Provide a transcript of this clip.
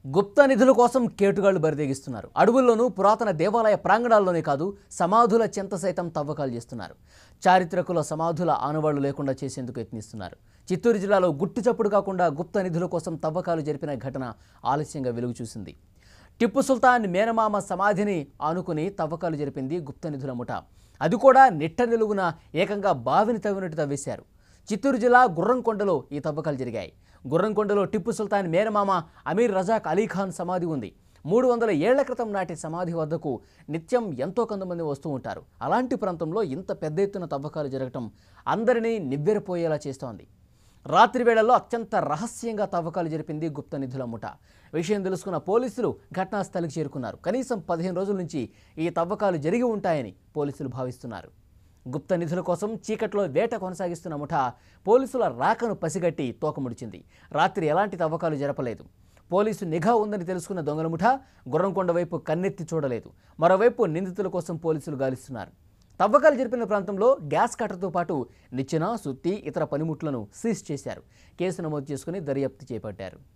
గుప్త నిధుల కోసం కేటుగాళ్లు బరితెగిస్తున్నారు అడవుల్లోనూ పురాతన దేవాలయ ప్రాంగణాల్లోనే కాదు సమాధుల చెంత సైతం తవ్వకాలు చేస్తున్నారు చారిత్రకుల సమాధుల ఆనవాళ్లు లేకుండా చేసేందుకు యత్నిస్తున్నారు చిత్తూరు జిల్లాలో గుట్టు చప్పుడు కాకుండా గుప్త నిధుల కోసం తవ్వకాలు జరిపిన ఘటన ఆలస్యంగా వెలుగు చూసింది టిప్పు సుల్తాన్ మేనమామ సమాధిని ఆనుకుని తవ్వకాలు జరిపింది గుప్త నిధుల ముఠ అది కూడా నిట్ట నిలువున ఏకంగా బావిని తవ్వినట్టు తవ్వేశారు చిత్తూరు జిల్లా గుర్రంకొండలో ఈ తవ్వకాలు జరిగాయి గుర్రంకొండలో టిప్పు సుల్తాన్ మేనమామ అమీర్ రజాక్ అలీఖాన్ సమాధి ఉంది మూడు వందల ఏళ్ల క్రితం నాటి సమాధి వద్దకు నిత్యం ఎంతో కొంతమంది వస్తూ ఉంటారు అలాంటి ప్రాంతంలో ఇంత పెద్ద ఎత్తున తవ్వకాలు జరగటం అందరినీ నివ్వెరపోయేలా చేస్తోంది రాత్రి వేళల్లో అత్యంత రహస్యంగా తవ్వకాలు జరిపింది గుప్త నిధుల ముఠ విషయం తెలుసుకున్న పోలీసులు ఘటనా స్థలికి చేరుకున్నారు కనీసం పదిహేను రోజుల నుంచి ఈ తవ్వకాలు జరిగి ఉంటాయని పోలీసులు భావిస్తున్నారు గుప్త నిధుల కోసం చీకట్లో వేట కొనసాగిస్తున్న ముఠ పోలీసుల రాకను పసిగట్టి తోకముడిచింది రాత్రి ఎలాంటి తవ్వకాలు జరపలేదు పోలీసు నిఘా ఉందని తెలుసుకున్న దొంగల ముఠ గుర్రంకొండ వైపు కన్నెత్తి చూడలేదు మరోవైపు నిందితుల కోసం పోలీసులు గాలిస్తున్నారు తవ్వకాలు జరిపిన ప్రాంతంలో గ్యాస్ కట్టర్తో పాటు నిచ్చెన సుత్తి ఇతర పనిముట్లను సీజ్ చేశారు కేసు నమోదు చేసుకుని దర్యాప్తు చేపట్టారు